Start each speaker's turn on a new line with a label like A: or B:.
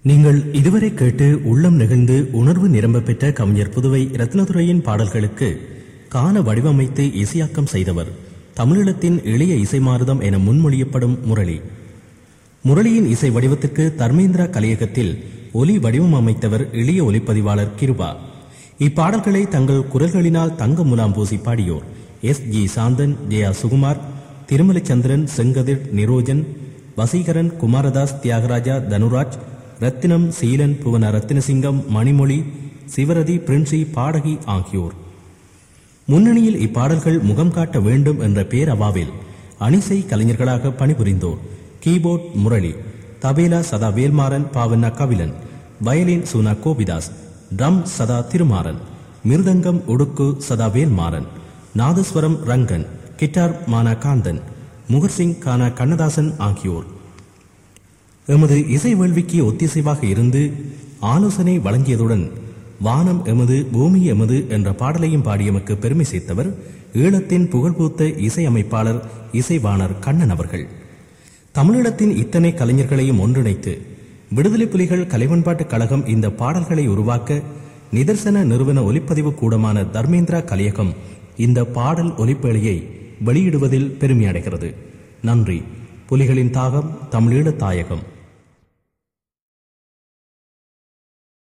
A: நீங்கள் இதுவரை கேட்டு உள்ளம் நெகிழ்ந்து உணர்வு நிரம்ப பெற்ற கவிஞர் புதுவை ரத்னதுரையின் பாடல்களுக்கு கால வடிவமைத்து இசையாக்கம் செய்தவர் தமிழீழத்தின் எளிய இசை மாறுதம் என முன்மொழியப்படும் முரளி முரளியின் இசை வடிவத்திற்கு தர்மேந்திரா கலையகத்தில் ஒலி வடிவம் அமைத்தவர் எளிய ஒலிப்பதிவாளர் கிருபா இப்பாடல்களை தங்கள் குரல்களினால் தங்க முலாம் பூசி பாடியோர் எஸ் ஜி சாந்தன் ஜெயா சுகுமார் திருமலைச்சந்திரன் செங்கதிர் நிரோஜன் வசீகரன் குமாரதாஸ் தியாகராஜா தனுராஜ் ரத்தினம் சீலன் புவன ரத்தினசிங்கம் மணிமொழி சிவரதி பிரின்சி பாடகி ஆகியோர் முன்னணியில் இப்பாடல்கள் முகம் காட்ட வேண்டும் என்ற பேரவாவில் அணிசை கலைஞர்களாக பணிபுரிந்தோர் keyboard Murali tabla Satha Velmaran Pavanna Kabilan violin Suna Gopithas drum Satha Thirumaran மிருதங்கம் உடுக்கு சதா வேல்மாறன் நாதஸ்வரம் ரங்கன் கிட்டார் மானா காந்தன் முகர்சிங் கானா கண்ணதாசன் ஆகியோர் எமது இசை வேள்விக்கு ஒத்திசைவாக இருந்து ஆலோசனை வழங்கியதுடன் வானம் எமது பூமி எமது என்ற பாடலையும் பாடியமக்கு பெருமை சேர்த்தவர் ஈழத்தின் புகழ்பூத்த இசை அமைப்பாளர் இசைவாணர் கண்ணன் அவர்கள் தமிழீழத்தின் இத்தனை கலைஞர்களையும் ஒன்றிணைத்து விடுதலை புலிகள் கலைவன்பாட்டுக் கழகம் இந்த பாடல்களை உருவாக்க நிதர்சன நிறுவன ஒலிப்பதிவு கூடமான தர்மேந்திரா கலையகம் இந்த பாடல் ஒலிப்பேழையை வெளியிடுவதில் பெருமை அடைகிறது நன்றி புலிகளின் தாகம் தமிழீழ தாயகம்